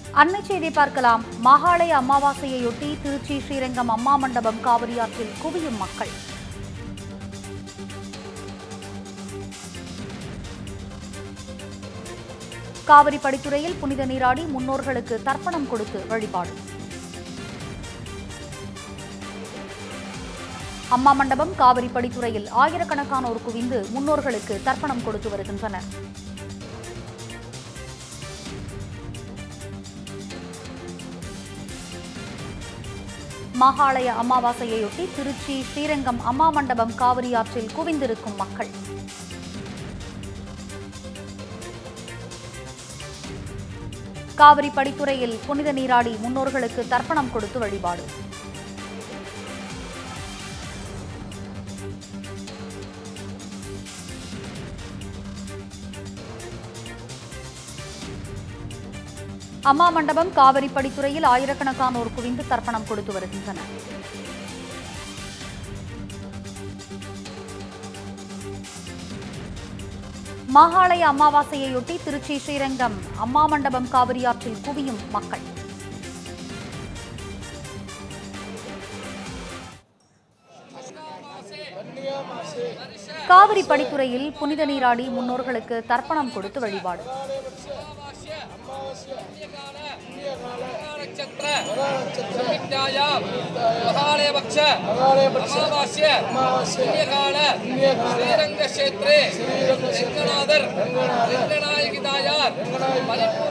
அண்மை செய்தி பார்க்கலாம் மகாலய அமாவாசையொட்டி திருச்சி ஸ்ரீரங்கம் அம்மா மண்டபம் காவிரி ஆற்றில் குவியும் மக்கள் காவிரி படித்துறையில் புனித நீராடி முன்னோர்களுக்கு தர்ப்பணம் கொடுத்து வழிபாடு அம்மா மண்டபம் காவிரி படித்துறையில் ஆயிரக்கணக்கானோர் குவிந்து முன்னோர்களுக்கு தர்ப்பணம் கொடுத்து வருகின்றனர் மகாலய அமாவாசையொட்டி திருச்சி ஸ்ரீரங்கம் அம்மா மண்டபம் காவிரி ஆற்றில் குவிந்திருக்கும் மக்கள் காவிரி படித்துறையில் புனித நீராடி முன்னோர்களுக்கு தர்ப்பணம் கொடுத்து வழிபாடு அம்மா மண்டபம் காவிரி படித்துறையில் ஆயிரக்கணக்கானோர் குவிந்து தர்ப்பணம் கொடுத்து வருகின்றனர் மகாலய அமாவாசையொட்டி திருச்சி ஸ்ரீரங்கம் அம்மா மண்டபம் காவிரி ஆற்றில் குவியும் மக்கள் காவிரி படித்துறையில் புனித நீராடி முன்னோர்களுக்கு தர்ப்பணம் கொடுத்து வழிபாடு நட்சத்திர சமிக்ஞாயாம் மகாலயபக்ஷ அமாவாஸ்ய புண்ணியகால ஸ்ரீரங்க கஷேத்ரே ரங்கநாதர் ரங்கநாயகி தாயார் பரிபூரண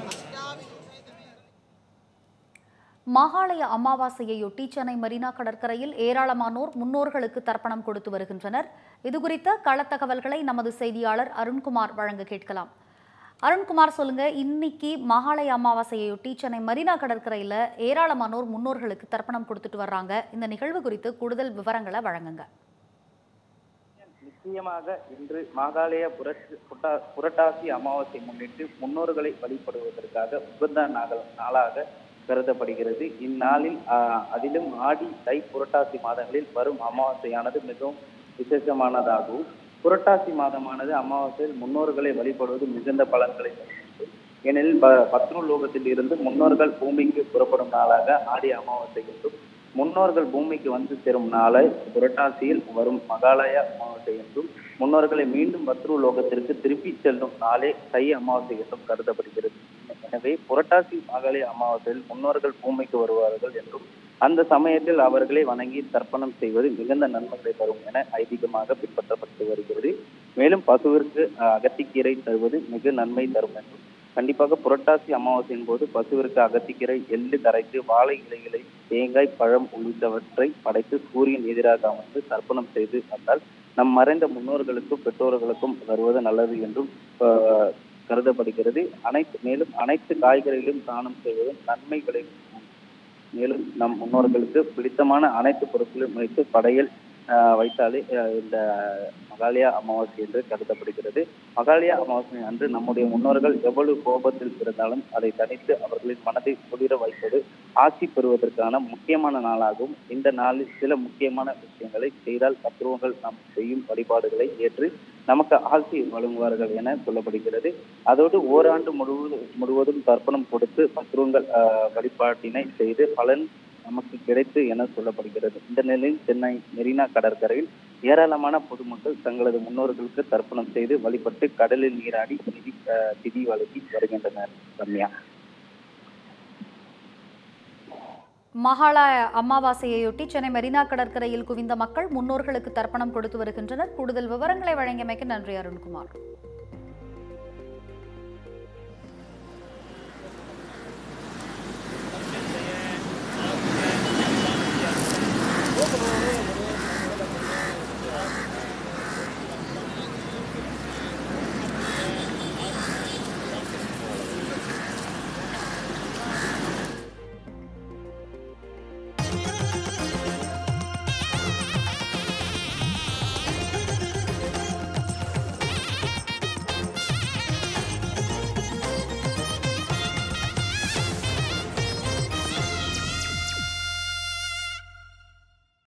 மகாலய அமாவாசையொட்டி சென்னை மெரினா கடற்கரையில் ஏராளமானோர் முன்னோர்களுக்கு தர்ப்பணம் கொடுத்து வருகின்றனர் இதுகுறித்த களத்தகவல்களை நமது செய்தியாளர் அருண்குமார் வழங்க கேட்கலாம் அருண்குமார் சொல்லுங்க இன்னைக்கு மகாலய அமாவாசையொட்டி சென்னை மெரினா கடற்கரையில் ஏராளமானோர் முன்னோர்களுக்கு தர்ப்பணம் கொடுத்துட்டு வர்றாங்க இந்த நிகழ்வு குறித்து கூடுதல் விவரங்களை வழங்குங்க நிச்சயமாக இன்று மாகாலய புரட்சி புரட்டா- புரட்டாசி அமாவாசை முன்னிட்டு முன்னோர்களை வழிபடுவதற்காக உகந்த நாக- நாளாக கருதப்படுகிறது இந்நாளில் ஆஹ், அதிலும் ஆடி தை புரட்டாசி மாதங்களில் வரும் அமாவாசையானது மிகவும் விசேஷமானதாகவும் புரட்டாசி மாதமானது அமாவாசையில் முன்னோர்களை வழிபடுவது மிகுந்த பலன்களை தருகிறது. ஏனெனில் ப- பத்ரு லோகத்தில் இருந்து முன்னோர்கள் பூமிக்கு புறப்படும் நாளாக ஆடி அமாவாசை என்றும் முன்னோர்கள் பூமிக்கு வந்து சேரும் நாளை புரட்டாசியில் வரும் மகாலய அமாவாசை என்றும் முன்னோர்களை மீண்டும் பத்ரு லோகத்திற்கு திருப்பி செல்லும் நாளே தை அமாவாசை என்றும் கருதப்படுகிறது எனவே புரட்டாசி மகாலய அமாவாசையில் முன்னோர்கள் பூமிக்கு வருவார்கள் என்றும் அந்த சமயத்தில் அவர்களை வணங்கி தர்ப்பணம் செய்வது மிகுந்த நன்மைகளை தரும் என ஐதீகமாக பின்பற்றப்பட்டு வருகிறது மேலும் பசுவிற்கு அஹ், அகத்திக்கீரை தருவது மிக நன்மை தரும் என்றும் கண்டிப்பாக புரட்டாசி அமாவாசையின் போது பசுவிற்கு அகத்திக்கீரை எள்ளு கரைத்து வாழை இலைகளை தேங்காய் பழம் உள்ளிட்டவற்றை படைத்து சூரியன் எதிராக அமர்ந்து தர்ப்பணம் செய்து வந்தால் நம் மறைந்த முன்னோர்களுக்கும் பெற்றோர்களுக்கும் வருவது நல்லது என்றும் அஹ், கருதப்படுகிறது அனைத்து மேலும் அனைத்து காய்கறிகளையும் தானம் செய்வதும் நன்மைகளை மேலும் நம் முன்னோர்களுக்கு பிடித்தமான அனைத்து பொருட்களையும் வைத்து படையல் ஆஹ், வைத்தாலே ஆஹ், இந்த மகாலயா அமாவாசை என்று கருதப்படுகிறது மகாலயா அமாவாசை அன்று நம்முடைய முன்னோர்கள் எவ்வளவு கோபத்தில் இருந்தாலும் அதை தனித்து அவர்களின் மனதை குளிர வைப்பது ஆட்சி பெறுவதற்கான முக்கியமான நாளாகும் இந்த நாளில் சில முக்கியமான விஷயங்களை செய்தால் பத்துருவங்கள் நாம் செய்யும் வழிபாடுகளை ஏற்று நமக்கு ஆட்சி வழங்குவார்கள் என சொல்லப்படுகிறது அதோடு ஓராண்டு முழுவதும் முழுவதும் தர்ப்பணம் கொடுத்து பத்துருவங்கள் ஆஹ், வழிபாட்டினை செய்து பலன் நமக்கு கிடைத்து என சொல்லப்படுகிறது இந்த நிலையில் சென்னை மெரினா கடற்கரையில் ஏராளமான பொதுமக்கள் தங்களது முன்னோர்களுக்கு தர்ப்பணம் செய்து வழிபட்டு கடலில் நீராடி நிதி ஆஹ், திதி வழங்கி வருகின்றனர் ரம்யா மகாலய அமாவாசையொட்டி சென்னை மெரினா கடற்கரையில் குவிந்த மக்கள் முன்னோர்களுக்கு தர்ப்பணம் கொடுத்து வருகின்றனர் கூடுதல் விவரங்களை வழங்கியமைக்கு நன்றி அருண்குமார்